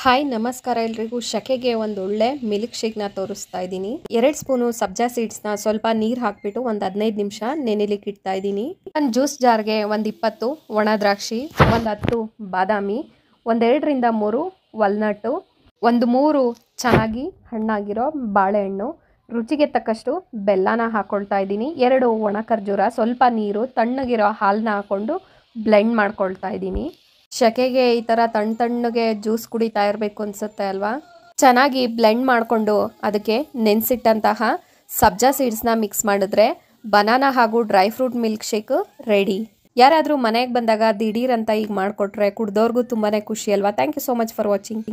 hi ನಮಸ್ಕಾರ ಎಲ್ರಿಗೂ ಶಕೆಗೆ ಒಂದು ಒಳ್ಳೆ ಮಿಲ್ಕ್ ಶೇಕ್ನ ತೋರಿಸ್ತಾ ಇದ್ದೀನಿ ಎರಡು ಸ್ಪೂನು ಸಬ್ಜಾ ಸೀಡ್ಸ್ನ ಸ್ವಲ್ಪ ನೀರು ಹಾಕ್ಬಿಟ್ಟು ಒಂದು ಹದಿನೈದು ನಿಮಿಷ ನೆನೆಲಿಕ್ಕೆ ಇಡ್ತಾ ಇದ್ದೀನಿ ಒಂದು ಜ್ಯೂಸ್ ಜಾರ್ಗೆ ಒಂದು ಇಪ್ಪತ್ತು ಒಣ ದ್ರಾಕ್ಷಿ ಒಂದು ಹತ್ತು ಬಾದಾಮಿ ಒಂದೆರಡರಿಂದ ಮೂರು ವಲ್ನಟ್ಟು ಒಂದು ಮೂರು ಚೆನ್ನಾಗಿ ಹಣ್ಣಾಗಿರೋ ಬಾಳೆಹಣ್ಣು ರುಚಿಗೆ ತಕ್ಕಷ್ಟು ಬೆಲ್ಲನ ಹಾಕ್ಕೊಳ್ತಾ ಇದ್ದೀನಿ ಎರಡು ಒಣ ಖರ್ಜೂರ ಸ್ವಲ್ಪ ನೀರು ತಣ್ಣಗಿರೋ ಹಾಲನ್ನ ಹಾಕ್ಕೊಂಡು ಬ್ಲೆಂಡ್ ಮಾಡ್ಕೊಳ್ತಾ ಇದ್ದೀನಿ ಶಕೆಗೆ ಈ ಥರ ತಣ್ಣ ತಣ್ಣಗೆ ಜ್ಯೂಸ್ ಕುಡಿತಾ ಇರಬೇಕು ಅನ್ಸುತ್ತೆ ಅಲ್ವಾ ಚೆನ್ನಾಗಿ ಬ್ಲೆಂಡ್ ಮಾಡಿಕೊಂಡು ಅದಕ್ಕೆ ನೆನೆಸಿಟ್ಟಂತಹ ಸಬ್ಜಾ ಸೀಡ್ಸ್ನ ಮಿಕ್ಸ್ ಮಾಡಿದ್ರೆ ಬನಾನಾ ಹಾಗೂ dry fruit milkshake ready ಯಾರಾದರೂ ಮನೆಗೆ ಬಂದಾಗ ದಿಢೀರ್ ಅಂತ ಈಗ ಮಾಡಿಕೊಟ್ರೆ ಕುಡ್ದವ್ರಿಗೂ ತುಂಬಾ ಖುಷಿ ಅಲ್ವಾ thank you so much for watching